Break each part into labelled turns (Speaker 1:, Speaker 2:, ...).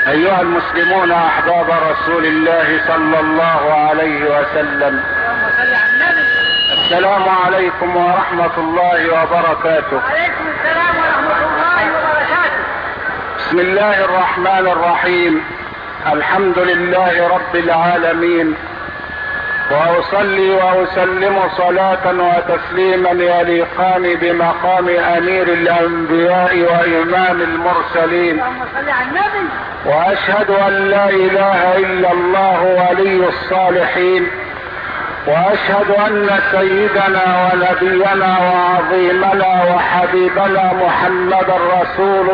Speaker 1: ايها المسلمون احباب رسول الله صلى الله عليه وسلم السلام عليكم ورحمة الله وبركاته
Speaker 2: وعليكم السلام ورحمة الله وبركاته
Speaker 1: بسم الله الرحمن الرحيم الحمد لله رب العالمين واصلي واسلم صلاة وتسليما يليقان بمقام امير الانبياء وامام المرسلين
Speaker 2: اللهم صل على النبي
Speaker 1: واشهد ان لا اله الا الله ولي الصالحين واشهد ان سيدنا ونبينا وعظيمنا وحبيبنا محمدا رسول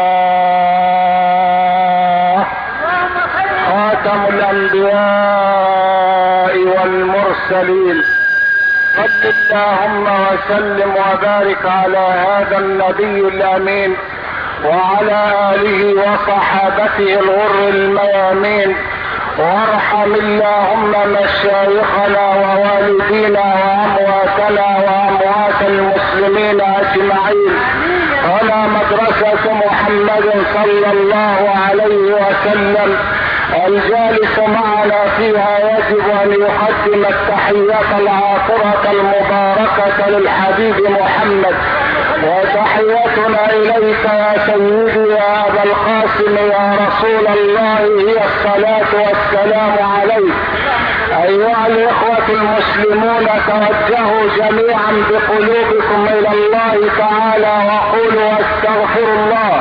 Speaker 1: الله
Speaker 2: اللهم صل
Speaker 1: خاتم الانبياء والمرسلين صل اللهم وسلم وبارك على هذا النبي الامين وعلى اله وصحابته الغر الميامين وارحم اللهم مشايخنا ووالدينا وامواتنا واموات المسلمين اجمعين على مدرسة محمد صلى الله عليه وسلم الجالس معنا فيها يجب ان يقدم التحيات العاطرة المباركة للحبيب محمد وتحيتنا اليك يا سيدي يا ابا القاسم يا رسول الله هي الصلاة والسلام عليك ايها الاخوة المسلمون توجهوا جميعا بقلوبكم الى الله تعالى وقولوا استغفر الله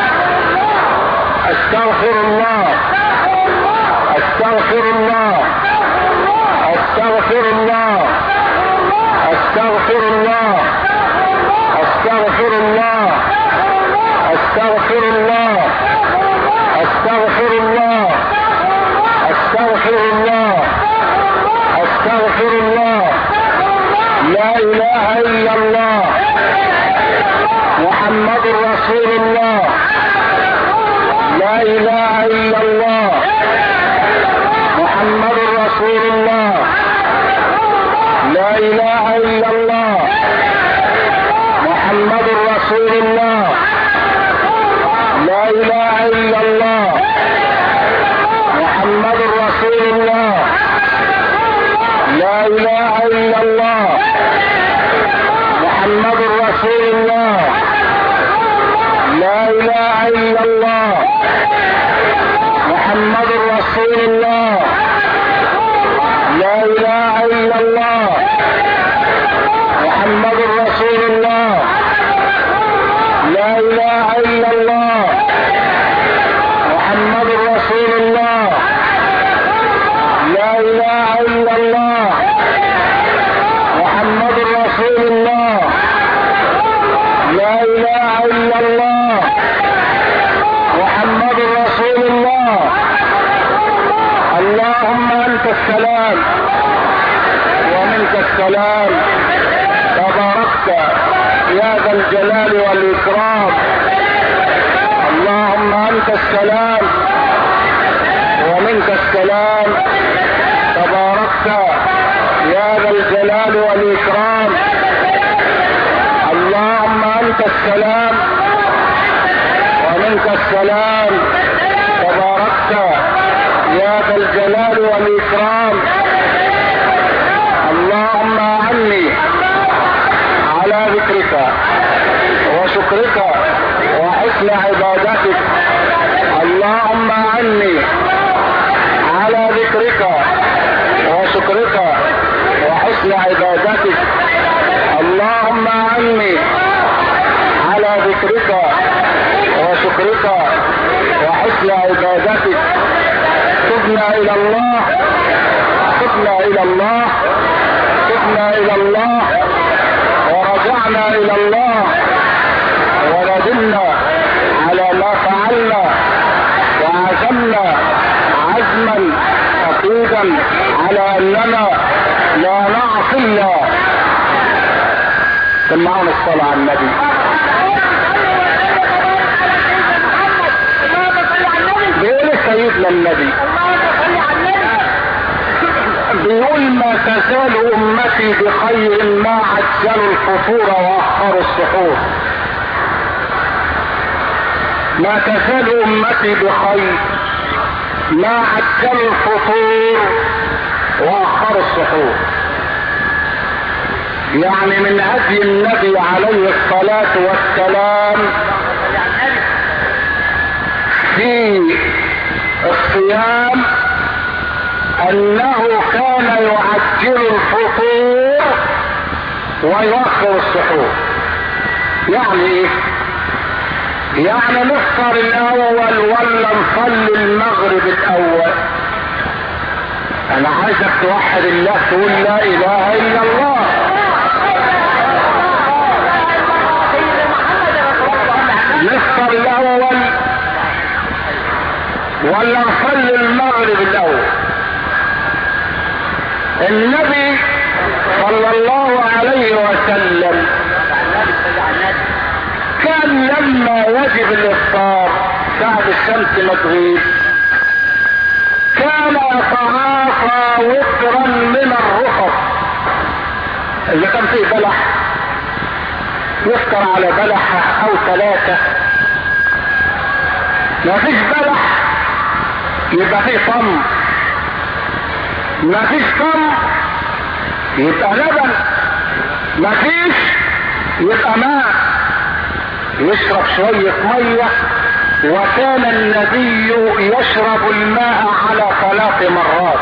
Speaker 1: استغفر الله استغفر الله استغفر الله استغفر الله استغفر الله استغفر الله استغفر الله استغفر الله استغفر الله لا اله الا الله محمد رسول الله لا اله الا الله محمد رسول الله لا اله الا الله محمد رسول الله لا اله الا الله محمد رسول الله لا اله الا الله محمد رسول الله لا اله الا الله محمد رسول الله لا اله الا الله محمد رسول الله لا اله الا الله محمد رسول الله لا اله الا الله محمد رسول الله لا اله الا الله محمد رسول الله اللهم انت السلام ومنك السلام تباركت يا ذا الجلال والاكرام اللهم انت السلام ومنك السلام تباركت يا ذا الجلال والاكرام اللهم انت السلام ومنك السلام تباركت يا ذا الجلال والاكرام اللهم اعني على ذكرك وشكرك وحسن عبادتك اللهم اعني على ذكرك وشكرك وحسن عبادتك اللهم اعني على ذكرك وشكرك وحسن عبادتك تبنا الى الله تبنا الى الله تبنا الى الله ورجعنا الى الله وندمنا على ما فعلنا وعزمنا عزما عقيدا على اننا لا نعصي الله سمعنا الصلاة على النبي
Speaker 2: اللهم صل على النبي
Speaker 1: بيقول سيدنا النبي
Speaker 2: اللهم صل على النبي
Speaker 1: بيقول ما تزال امتي بخير ما عجلوا الفطور واخروا السحور ما تزال امتي بخير ما عجلوا الفطور واخروا السحور يعني من هدي النبي عليه الصلاة والسلام في الصيام انه كان يعجل الفطور ويؤخر السحور يعني ايه يعني نفطر الاول ولا نصلي المغرب الاول انا عايزك توحد الله تقول لا اله الا الله نفطر الاول ولا نصلي المغرب الاول النبي صلى الله عليه وسلم كان لما وجب الافطار بعد الشمس ما تغيب كان يتعاطى وترا من الرخص اللي كان فيه بلح يفطر على بلحة او ثلاثة ما فيش بلح يبقى فيه طم ما فيش طم يبقى لبن ما فيش يبقى ماء يشرب شوية مية وكان النبي يشرب الماء على ثلاث مرات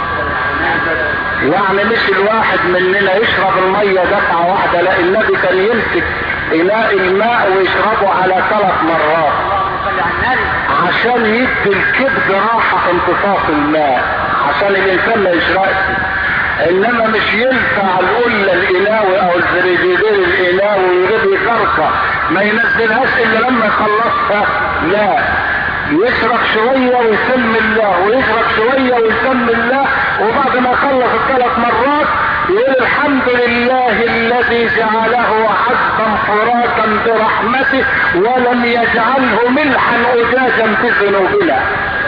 Speaker 1: يعني مش الواحد مننا يشرب المية دفعة واحدة لا النبي كان يمسك إناء الماء ويشربه على ثلاث مرات عشان يدي الكبد راحة امتصاص الماء عشان الإنسان ما يشرقش انما مش ينفع القلة الإلاوي او الزريديدين الإلاوي ويريد يكركة ما ينزلهاش الا لما يخلصها لا يشرب شوية ويسمي الله ويشرب شوية ويسمي الله وبعد ما يخلص الثلاث مرات يقول الحمد لله الذي جعله عذبا فراتا برحمته ولم يجعله ملحا اجاجا بذنوبنا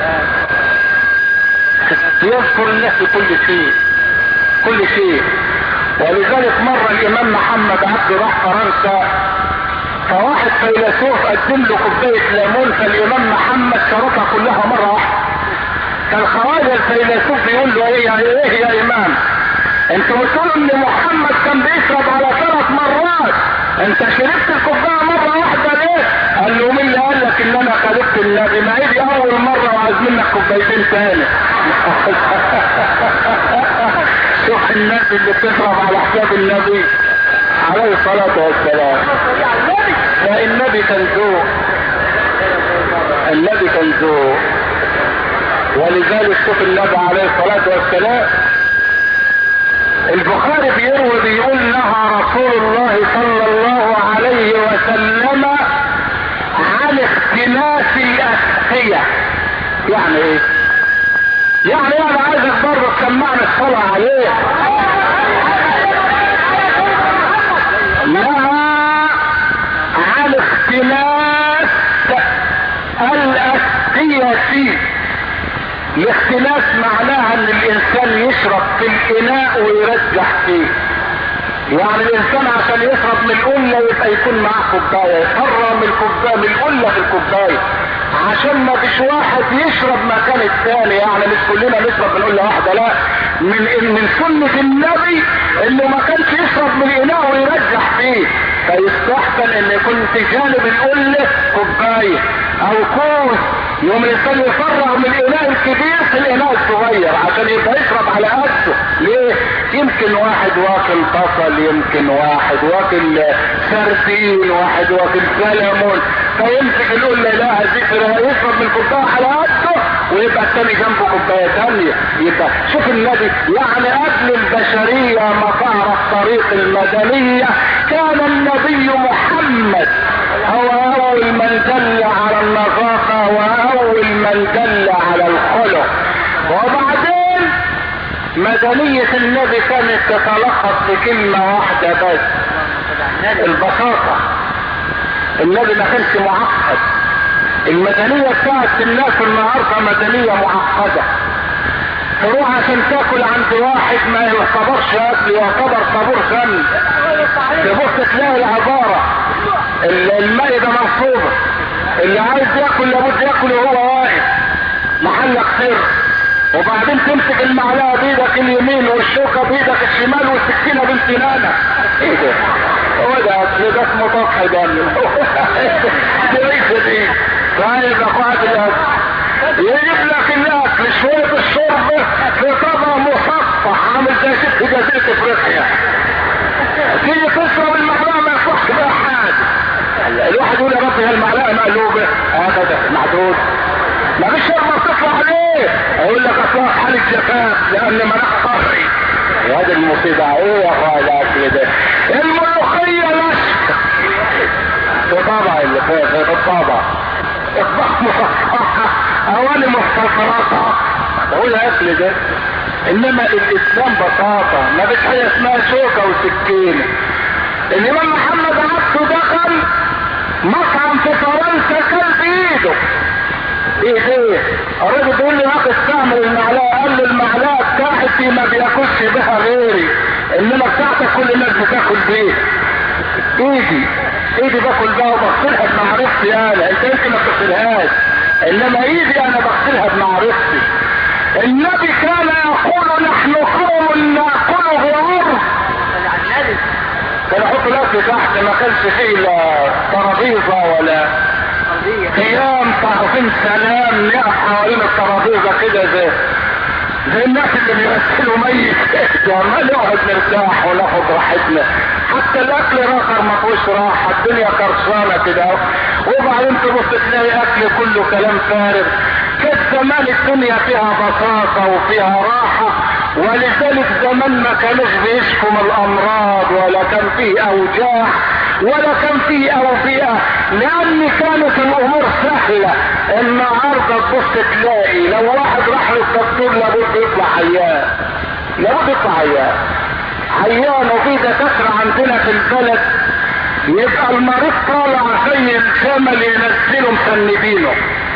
Speaker 1: يذكر الله في كل شيء كل شيء ولذلك مرة الامام محمد عبده راح فرنسا فواحد فيلسوف قدم له كوباية ليمون فالامام محمد شربها كلها مرة واحدة فالخواجة الفيلسوف يقول له ايه يا ايه يا امام انتوا بتقولوا ان محمد كان بيشرب على ثلاث مرات انت شربت الكوبايه مره واحده ليه؟ قال له مين اللي قال لك ان انا خالفت النبي؟ ما هي دي اول مره وعايز منك كوبايتين تاني. شوف الناس اللي بتشرب على حساب النبي عليه الصلاه والسلام. فالنبي كان ذوق. النبي كان ذوق. ولذلك شوف النبي عليه الصلاه والسلام البخاري بيروي بيقول نهى رسول الله صلى الله عليه وسلم عن اختلاف الأسقية يعني ايه يعني انا عايزك برضه تسمعني الصلاة عليه نهى عن اختلاف الأسقية الاختلاف معناها ان الانسان يشرب في الاناء ويرجح فيه يعني الانسان عشان يشرب من القلة يبقى يكون معاه كوباية يفرغ من الكوباية من القلة في الكوباية عشان ما فيش واحد يشرب مكان الثاني يعني مش كلنا نشرب من قلة واحدة لا من من سنة النبي انه ما كانش يشرب من الاناء ويرجح فيه فيستحسن ان يكون في جانب القلة كوباية او كوس يوم الانسان يفرغ من الاناء الكبير في الاناء الصغير عشان يبقى يشرب على قده ليه يمكن واحد واكل بصل يمكن واحد واكل سردين واحد واكل سلمون فيمسك يقول لا لا ذكر يشرب من الكوبايه على قده ويبقى الثاني جنبه كوبايه ثانيه يبقى شوف النبي يعني قبل البشريه ما تعرف طريق المدنيه كان النبي محمد هو اول من دل على النظافه واول من دل على الخلق وبعدين مدنية النبي كانت تتلخص في كلمة واحدة بس البساطة النبي ما كانش معقد المدنية بتاعت الناس النهاردة مدنية معقدة تروح عشان تاكل عند واحد ما يعتبرش اكل يعتبر طابور فن تبص تلاقي العبارة المائدة مرصوبة اللي عايز ياكل لابد ياكل وهو واقف محلك سر وبعدين تمسك المعلقه بايدك اليمين والشوكه بايدك الشمال والسكينه بامتنانك ايه ده؟ هو ده اصل ده اسمه طفح دم دي ليس دي طيب يا اخوات الاكل يجيب لك الاكل شويه الشرب في طبق مصفح عامل زي ست جزيره افريقيا تيجي تشرب المعلقه ما يصحش بقى حاجه الواحد يقول يا رب هي المعلقه مقلوبه هكذا معدود ما فيش شربة تطلع عليه اقول لك اصلا في حالة جفاف لان مناخ قري وهذه المصيبة ايه يا اخويا الاكل ده الملوخية نشف بطبع اللي فيها في الطبع اطباق مصفحة اواني مختصراتها بقول اكل ده انما الاسلام بساطة ما فيش حاجة اسمها شوكة وسكينة الامام محمد عبده دخل مطعم في فرنسا كل بايده بايديه الراجل بيقول لي يا اخي استعمل المعلقه قال له المعلقه بتاعتي ما بياكلش بها غيري انما بتاعتك كل الناس بتاكل بيه ايدي ايدي باكل بها وبغسلها بمعرفتي انا انت يمكن ما بتغسلهاش انما ايدي انا بغسلها بمعرفتي النبي كان يقول نحن قوم ناكل بعرف كان يحط الاكل تحت ما كانش فيه لا ترابيزه ولا قيام تعظيم سلام نقف حوالين الترابيزه كده زي زي الناس اللي بيمثلوا ميت كده ما نقعد نرتاح وناخد راحتنا حتى الاكل راخر ما فيهوش راحه الدنيا قرصانه كده وبعدين تبص تلاقي اكل كله كلام فارغ كانت زمان الدنيا فيها بساطه وفيها راحه ولذلك زمان ما كانوش بيشكوا من الامراض ولا كان فيه اوجاع ولا كان فيه اوبئه لان كانت الامور سهله النهارده تبص تلاقي لو واحد راح للدكتور لابد يطلع عيان لابد يطلع عيان عيان وفي دكاتره عندنا في البلد يبقى المريض طالع زي الجمل ينزله مسندينه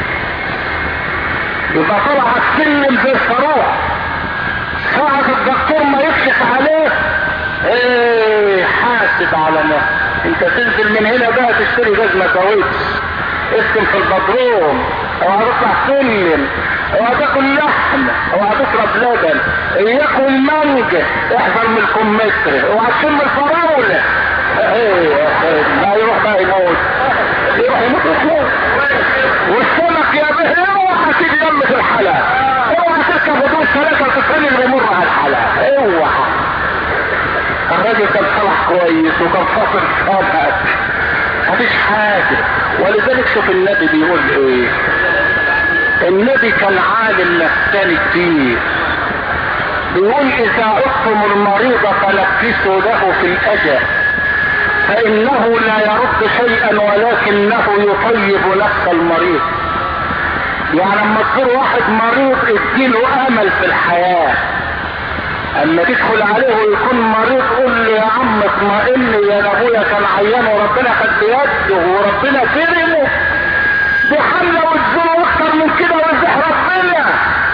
Speaker 1: يبقى طالع السلم زي الصاروخ ساعة الدكتور ما يكشف عليه ايه حاسب على نفسك انت تنزل من هنا بقى تشتري جزمة كويس اسكن في البدروم او هتطلع سلم او هتاكل لحم او هتشرب لبن اياكل مانجا احذر من الكمثرى او هتشم الفراولة ايه ما يروح بقى يموت يروح يموت يموت والسمك يا به اوعى تيجي يم في الحلقة اوعى تركب بدون ثلاثة وتتفنن بمر على الحلقة اوعى الراجل كان صلح كويس وكان فاصل صابك مفيش حاجة ولذلك شوف النبي بيقول ايه النبي كان عالم نفساني كتير بيقول اذا عدتم المريض فلبسوا له في الاجل فانه لا يرد شيئا ولكنه يطيب نفس المريض يعني لما تزور واحد مريض اديله امل في الحياه اما تدخل عليه ويكون مريض قول له يا عم اطمئن يا ابويا كان عيان وربنا خد بيده وربنا كرمه دي حمله وتزوره اكتر من كده ويزح ربنا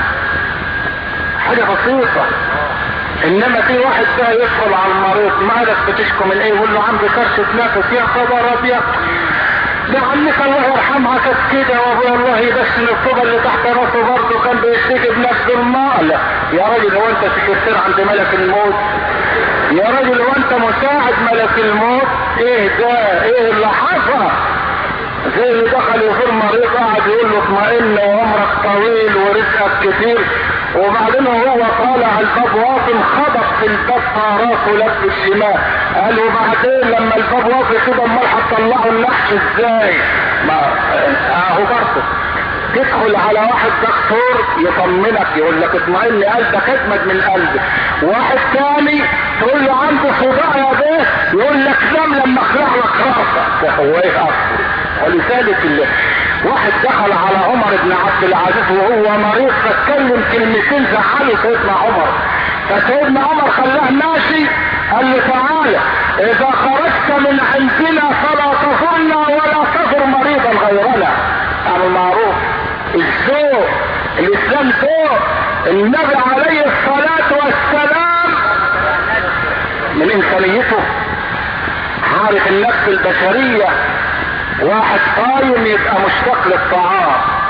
Speaker 1: حاجه بسيطه انما في واحد بقى يدخل على المريض مالك بتشكو من ايه يقول له عندي كرشه نفس يا خبر ابيض ده عمك الله يرحمها كانت كده وابويا الله يدشن الطوبه اللي تحت راسه برضه كان بيشتكي بنفس المال يا راجل هو انت سكرتير عند ملك الموت يا راجل هو انت مساعد ملك الموت ايه ده ايه اللي حصل زي اللي دخل يزور مريض قاعد يقول له اطمئن وعمرك طويل ورزقك كتير وبعدين هو طالع الباب واطن خبط في الباب راسه لف الشمال قال وبعدين لما الباب واطي كده امال هتطلعوا النحش ازاي؟ ما اهو برضه تدخل على واحد دكتور يطمنك يقول لك اطمئن قلبك اجمد من قلبك واحد تاني تقول له عنده صداع يا بيه يقول لك نام لما اخلع لك راسك ده هو ايه اصلا ولذلك اللي واحد دخل على عمر بن عبد العزيز وهو مريض فاتكلم كلمتين زعلوا سيدنا عمر فسيدنا عمر خلاه ماشي قال له تعالى اذا خرجت من عندنا فلا تزرنا ولا تزر مريضا غيرنا اعمل معروف الذوق الاسلام ذوق النبي عليه الصلاة والسلام من انسانيته عارف النفس البشرية واحد صايم يبقى مشتاق للطعام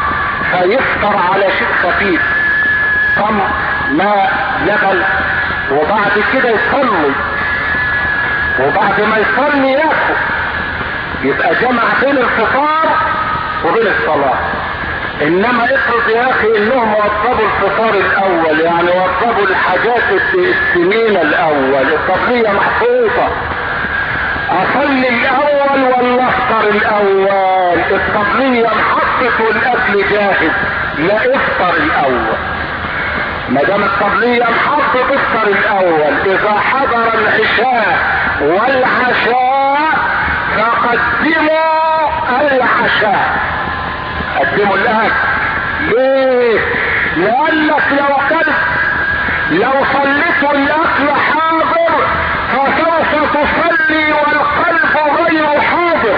Speaker 1: فيفطر على شيء خفيف تمر ماء لبن وبعد كده يصلي وبعد ما يصلي ياكل يبقى جمع بين الفطار وبين الصلاة انما افرض يا اخي انهم وضبوا الفطار الاول يعني وضبوا الحاجات السنين الاول القضية محفوظة اصلي الاول ولا افطر الاول القضية انحطت والاكل جاهز لا افطر الاول ما دام القبلية انحط افطر الاول اذا حضر العشاء والعشاء فقدموا العشاء قدموا الاكل ليه لانك لو اكلت لو صليت الاكل حاضر فسوف تصلي والقلب غير حاضر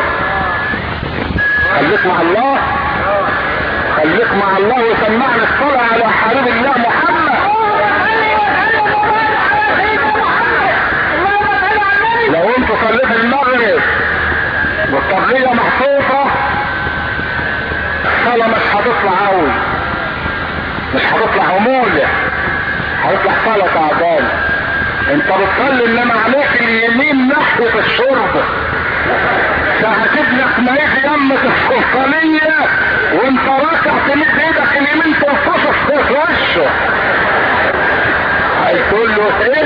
Speaker 1: خليك مع الله خليك مع الله وسمعنا الصلاة على حبيب الله محمد لو انت صليت المغرب والقبلية محطوطة الصلاة مش هتطلع قوي مش هتطلع عمولة هيطلع صلاة تعبان انت بتصلي انما عليك اليمين ناحية الشرب فهتجيب لك ميت يمة السلطانية وانت راكع تمد ايدك اليمين تنفصل في وشه هيقول له ايه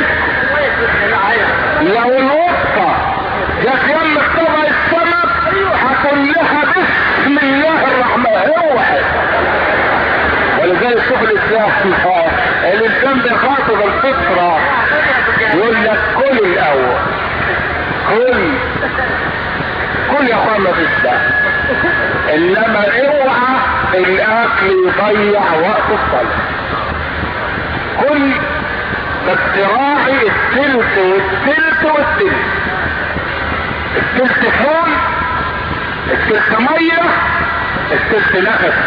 Speaker 1: لو القطة جت يم طبق السمك هتقول لها بسم الله الرحمن اوعى ولذلك شوف الاسلام الانسان بيخاطب الفطرة يقول لك كل الاول كل كل يا اخوانا في الاسلام انما اوعى الاكل يضيع وقت الصلاه كل بس راعي التلت والتلت والتلت التلت فول التلت ميه التلت نفس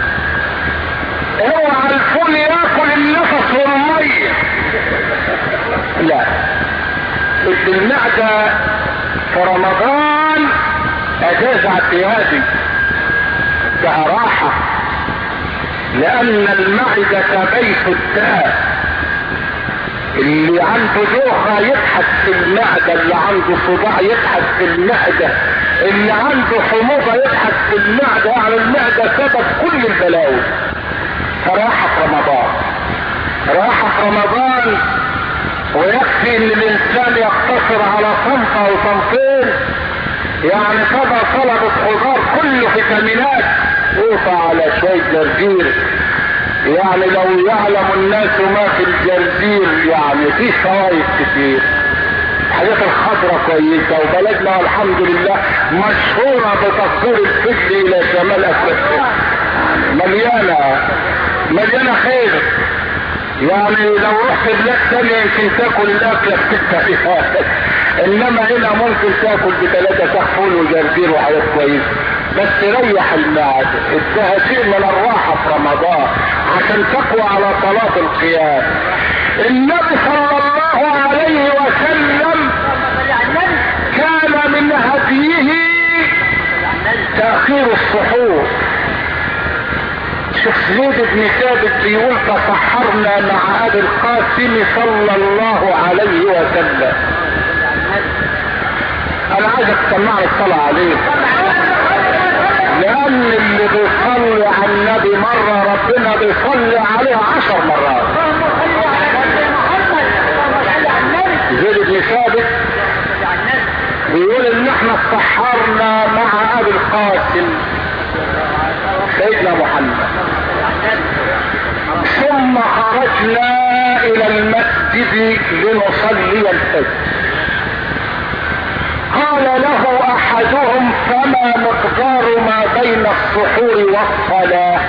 Speaker 1: اوعى الفول ياكل النفس والميه لا المعده في رمضان اجاز اعتيادي فيها راحة لان المعدة بيت الداء اللي عنده دوخة يبحث في المعدة اللي عنده صداع يبحث في المعدة اللي عنده حموضة يبحث في المعدة يعني المعدة سبب كل البلاوي فراحة في رمضان راحة في رمضان ويكفي ان الانسان يقتصر على صنف او صنفين يعني كذا طلبة خضار كله فيتامينات اوفى على شوية جرجير يعني لو يعلم الناس ما في الجرجير يعني في فوائد كتير الحاجات الخضراء كويسة وبلدنا الحمد لله مشهورة بتصوير الفجر الى شمال افريقيا مليانة مليانة خير يعني لو رحت بلاد تانية يمكن تاكل الاكلة بستة فيها انما هنا ممكن تاكل بثلاثة تحفول وجرجير وحاجات كويسة بس ريح المعدة ادها شيء من الراحة في رمضان عشان تقوى على صلاة القيام النبي صلى الله عليه وسلم كان من هديه تأخير السحور شوف زيد بن ثابت بيقول تسحرنا مع ابي القاسم صلى الله عليه وسلم انا عايزك تسمعني الصلاة عليه لان اللي بيصلي على النبي مرة ربنا بيصلي عليه عشر مرات زيد بن ثابت بيقول ان احنا اتسحرنا مع ابي القاسم سيدنا محمد ثم خرجنا الى المسجد لنصلي الفجر قال له احدهم فما مقدار ما بين السحور والصلاة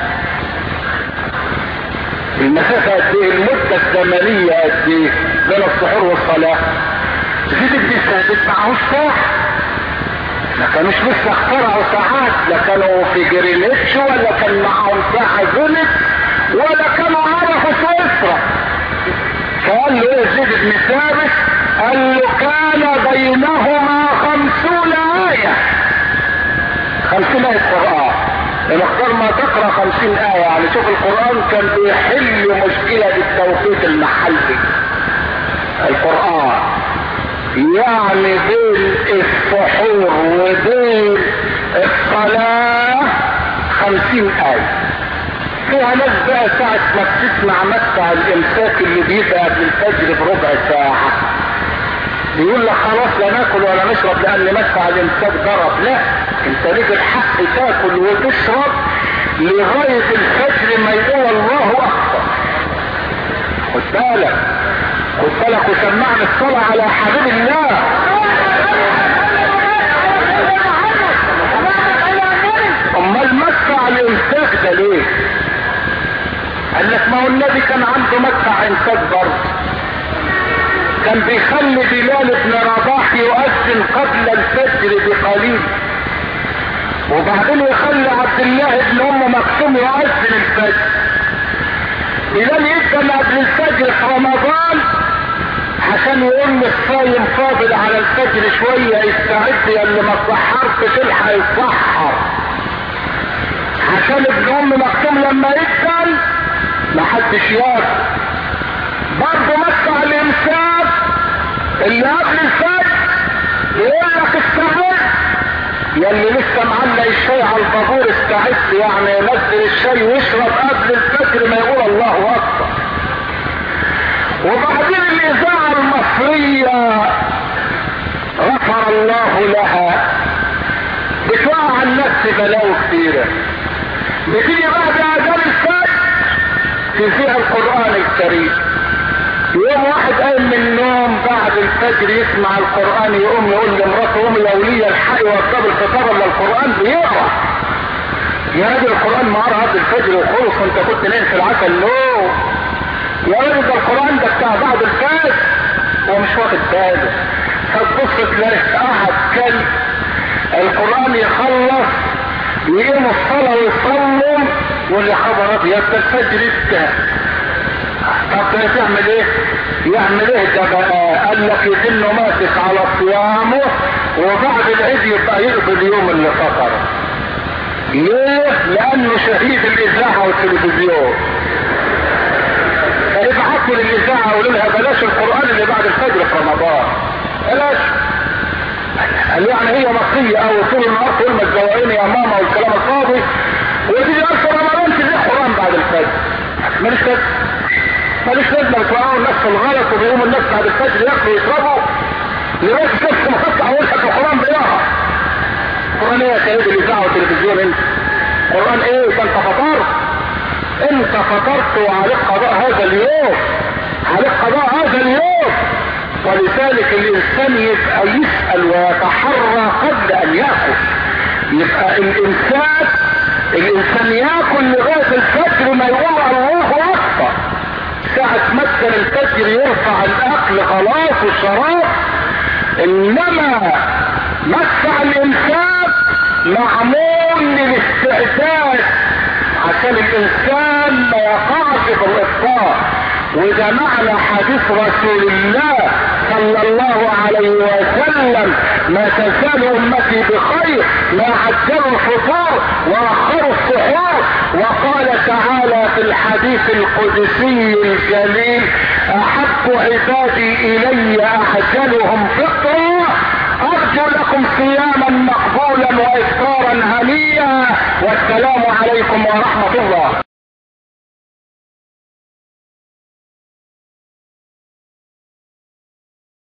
Speaker 1: المسافة قد ايه المدة الزمنية قد ايه بين السحور والصلاة زيد بن ثابت معهوش ساعة ما كانوش لسه اخترعوا ساعات لا كانوا في جرينتش ولا كان معاهم ساعة زلت ولا كانوا عرفوا سويسرا فقال له ايه زيد بن ثابت قال له كان بينهما خمسون آية خمسون آية قرآن مقدار ما تقرا خمسين آية يعني شوف القرآن كان بيحل مشكلة التوقيت المحلي القرآن يعني بين السحور وبين الصلاة خمسين آية فيها ناس بقى ساعة ما بتسمع مدفع الامساك اللي بيبقى قبل الفجر بربع ساعة يقول لك خلاص لا ناكل ولا نشرب لان مدفع الامساك ضرب لا انت ليك الحق تاكل وتشرب لغاية الفجر ما يقول الله اكبر خد بالك خد بالك وسمعنا الصلاة على حبيب الله امال مدفع الامساك ده ليه قال لك ما هو النبي كان عنده مدفع امساك برضه كان بيخلي بلال بن رباح يؤذن قبل الفجر بقليل وبعدين يخلي عبد الله بن ام مكتوم يؤذن الفجر بلال يبدا قبل الفجر في رمضان عشان يقول للصايم فاضل على الفجر شويه يستعد يا اللي ما اتسحرت تلحق يتسحر عشان ابن ام مكتوم لما يقتل ما حدش ياكل برضه مدفع الامساك اللي قبل الفجر يقول لك استعد يا اللي لسه معلق الشاي على البابور استعد يعني ينزل الشاي ويشرب قبل الفجر ما يقول الله اكبر وبعدين الاذاعه المصريه غفر الله لها بتوقع الناس بلاوي كتيره بتيجي بعد اذان الفجر تذيع القران الكريم يوم واحد قايم من النوم بعد الفجر يسمع القرآن يقوم يقول لمراته قومي يا ولية الحقي وقبل الفطار ولا القرآن بيقرا يا راجل القرآن معاه قبل الفجر وخلص وانت كنت نايم في العسل نو يا راجل ده القرآن ده بتاع بعد الفجر هو مش واخد باله فتبص تلاقي قاعد كلب القرآن يخلص يقيم الصلاة ويصلوا واللي خبر ابيض ده الفجر انتهى طب تعمل ايه يعمل ايه ده بقى قال لك يظل ماسك على صيامه وبعد العيد يبقى يقضي اليوم اللي فطره ليه لانه شهيد الاذاعه والتلفزيون فابعتوا للاذاعه وقولوا لها بلاش القران اللي بعد الفجر في رمضان بلاش قال يعني هي مصرية او طول النهار تقول ما تزوقيني يا ماما والكلام الفاضي وتيجي اكثر رمضان تزيح قران بعد الفجر ماليش لازمه ماليش لازمه بتوقعوا الناس في الغلط وبيقوموا الناس بعد الفجر ياكلوا ويشربوا لغايه الشمس ما تطلع وشك القران بيقرا قران ايه يا سيدي الاذاعه والتلفزيون انت قران ايه ده انت فطرت انت فطرت وعليك قضاء هذا اليوم عليك قضاء هذا اليوم ولذلك الانسان يبقى يسأل ويتحرى قبل ان يأكل يبقى الانسان الانسان ياكل لغاية الفجر ما يقول الله اكبر ساعة مثلا الفجر يرفع الاكل خلاص والشراب انما مدفع الانسان معمول للاستعداد عشان الانسان ما يقعش في الافطار وده معنى حديث رسول الله صلى الله عليه وسلم ما تزال امتي بخير ما عجلوا الفطور واخروا السحور وقال تعالى في الحديث القدسي الجليل احب عبادي الي اعجلهم فطرا ارجو لكم صياما مقبولا وافطارا هنيا والسلام عليكم ورحمه الله